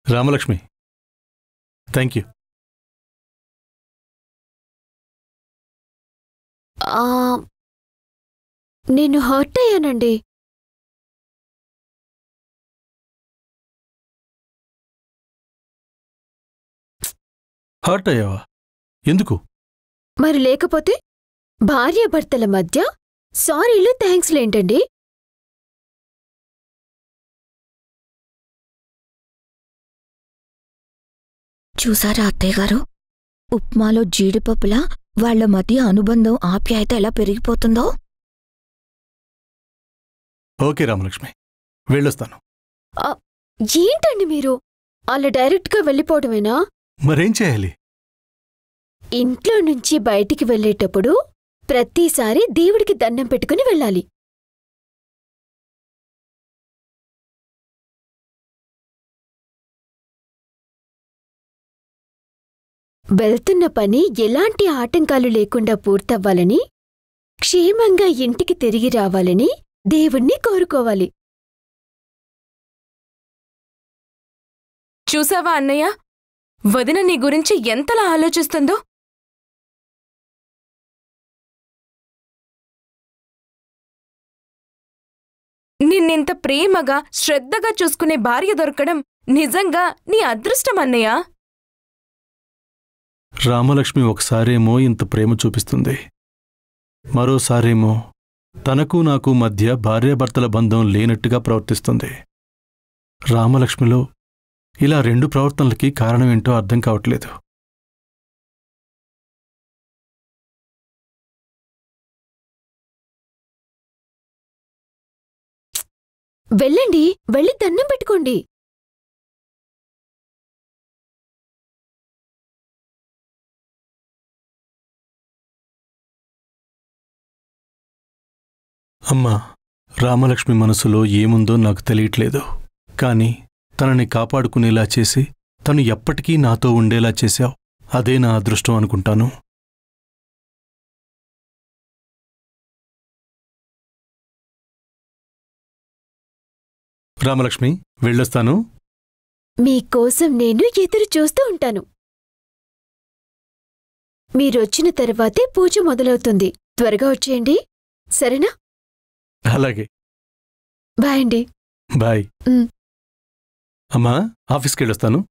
Ramalakshmi thank you ఆ, నేను hurt అయ్యానండి హర్ట్ అయ్యావా ఎందుకు మరి లేకపోతే భార్యాభర్తల మధ్య సారీలు థ్యాంక్స్లేంటండి చూసారా అత్తయ్య గారు ఉప్మాలో జీడిపప్పులా వాళ్ళ మధ్య అనుబంధం ఆప్యాయత ఎలా పెరిగిపోతుందో ఓకే రామలక్ష్మి వెళ్ళొస్తాను ఏంటండి మీరు అలా డైరెక్ట్గా వెళ్ళిపోవడమేనా మరేం చేయాలి ఇంట్లో నుంచి బయటికి వెళ్ళేటప్పుడు ప్రతిసారి దేవుడికి దండం పెట్టుకుని వెళ్ళాలి వెళ్తున్న పని ఎలాంటి ఆటంకాలు లేకుండా పూర్తవ్వాలని క్షేమంగా ఇంటికి తిరిగి రావాలని దేవుణ్ణి కోరుకోవాలి చూసావా అన్నయ్య వదిన నీ గురించి ఎంతలా ఆలోచిస్తుందో నిన్నింత ప్రేమగా శ్రద్ధగా చూసుకునే భార్య దొరకడం నిజంగా నీ అదృష్టం అన్నయ్య రామలక్ష్మి ఒకసారేమో ఇంత ప్రేమ చూపిస్తుంది మరోసారేమో తనకు నాకు మధ్య భార్యాభర్తల బంధం లేనట్టుగా ప్రవర్తిస్తుంది రామలక్ష్మిలో ఇలా రెండు ప్రవర్తనలకి కారణమేంటో అర్థం కావట్లేదు వెళ్ళండి వెళ్ళి దండం పెట్టుకోండి అమ్మా రామలక్ష్మి మనసులో ఏముందో నాకు తెలియట్లేదు కాని తనని కాపాడుకునేలా చేసి తను ఎప్పటికీ నాతో ఉండేలా చేశావు అదే నా అదృష్టం అనుకుంటాను రామలక్ష్మి వెళ్ళొస్తాను మీకోసం నేను ఎదురు చూస్తూ ఉంటాను మీరొచ్చిన తర్వాతే పూజ మొదలవుతుంది త్వరగా వచ్చేయండి సరేనా అలాగే బాయ్ అండి బాయ్ ఉమ్. అమ్మా ఆఫీస్కి వెళ్ళొస్తాను